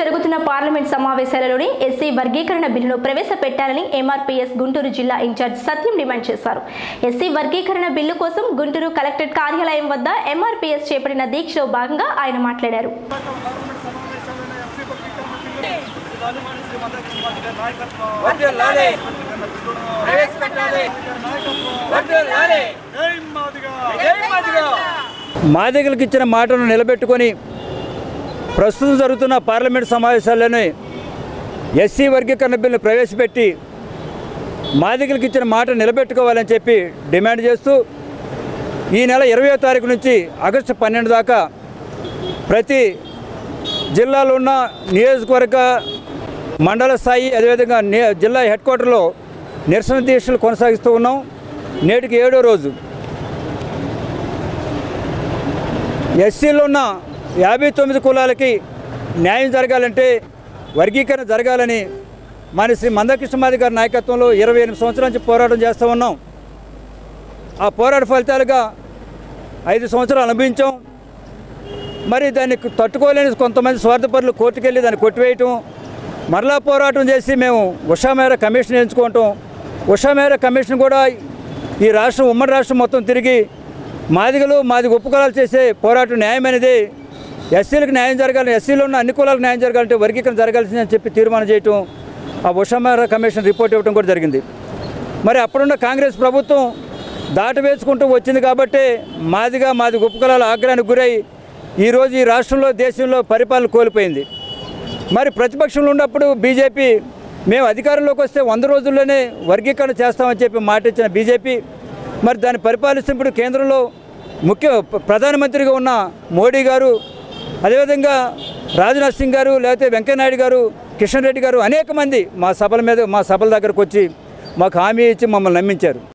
జరుగుతున్న parliament సమావేశాలలోనే SC వర్గీకరణ బిల్లును ప్రవేశపెట్టాలని ఎంఆర్పీఎస్ గుంటూరు జిల్లా ఇన్ఛార్జ్ సత్యం డిమాండ్ చేశారు ఎస్సీ వర్గీకరణ బిల్లు కోసం గుంటూరు కలెక్టరేట్ కార్యాలయం వద్ద ఎంఆర్పీఎస్ చేపట్టిన దీక్షలో భాగంగా ఆయన మాట్లాడారు వర్ధిల్లాలి. ప్రవేశపెట్టాలి. వర్ధిల్లాలి. జై మాదిగా. మాదిగలకు ఇచ్చిన మాటను నిలబెట్టుకొని ప్రస్తుతం జరుగుతున్న పార్లమెంట్ సమావేశాల్లోనే ఎస్సీ వర్గీకరణ బిల్లును ప్రవేశపెట్టి మాదిగలకు ఇచ్చిన మాట నిలబెట్టుకోవాలని చెప్పి డిమాండ్ చేస్తూ ఈ నెల ఇరవయో తారీఖు నుంచి ఆగస్టు పన్నెండు దాకా ప్రతి జిల్లాలో ఉన్న నియోజకవర్గ మండల స్థాయి అదేవిధంగా నే- జిల్లా హెడ్ క్వార్టర్లో నిరసన దీక్షలు కొనసాగిస్తూ ఉన్నాం నేటికి ఏడో రోజు ఎస్సీలో ఉన్న యాభై తొమ్మిది కులాలకి న్యాయం జరగాలంటే వర్గీకరణ జరగాలని మన శ్రీ మందకృష్ణమాది గారి నాయకత్వంలో ఇరవై ఎనిమిది సంవత్సరాల నుంచి పోరాటం చేస్తూ ఉన్నాం ఆ పోరాట ఫలితాలుగా ఐదు సంవత్సరాలు అనుభవించాం మరి దాన్ని తట్టుకోలేని కొంతమంది స్వార్థపరులు కోర్టుకెళ్ళి దాన్ని కొట్టివేయటం మరలా పోరాటం చేసి మేము ఉషామేర కమిషన్ ఎంచుకోవటం ఉషామేర కమిషన్ కూడా ఈ రాష్ట్రం ఉమ్మడి రాష్ట్రం మొత్తం తిరిగి మాదిగలు మాది ఉపకులాలు చేసే పోరాటం న్యాయమైనది ఎస్సీలకు న్యాయం జరగాలి ఎస్సీలో ఉన్న అన్ని కులాలకు న్యాయం జరగాలంటే వర్గీకరణ జరగాల్సిందని చెప్పి తీర్మానం చేయటం ఆ ఉషామేర కమిషన్ రిపోర్ట్ ఇవ్వడం కూడా జరిగింది మరి అప్పుడున్న కాంగ్రెస్ ప్రభుత్వం దాట వేసుకుంటూ వచ్చింది కాబట్టి మాదిగా మాది ఉపకులాల ఆగ్రహానికి గురై ఈరోజు ఈ రాష్ట్రంలో దేశంలో పరిపాలన కోల్పోయింది మరి ప్రతిపక్షంలో ఉన్నప్పుడు బీజేపీ మేము అధికారంలోకి వస్తే వంద రోజుల్లోనే వర్గీకరణ చేస్తామని చెప్పి మాట ఇచ్చిన బీజేపీ మరి దాన్ని పరిపాలిస్తున్నప్పుడు కేంద్రంలో ముఖ్య ప్రధానమంత్రిగా ఉన్న మోడీ గారు అదేవిధంగా రాజ్నాథ్ సింగ్ గారు లేకపోతే వెంకయ్యనాయుడు గారు కిషన్ రెడ్డి గారు అనేక మంది మా సభల మీద మా సభల దగ్గరకు వచ్చి మాకు హామీ ఇచ్చి మమ్మల్ని నమ్మించారు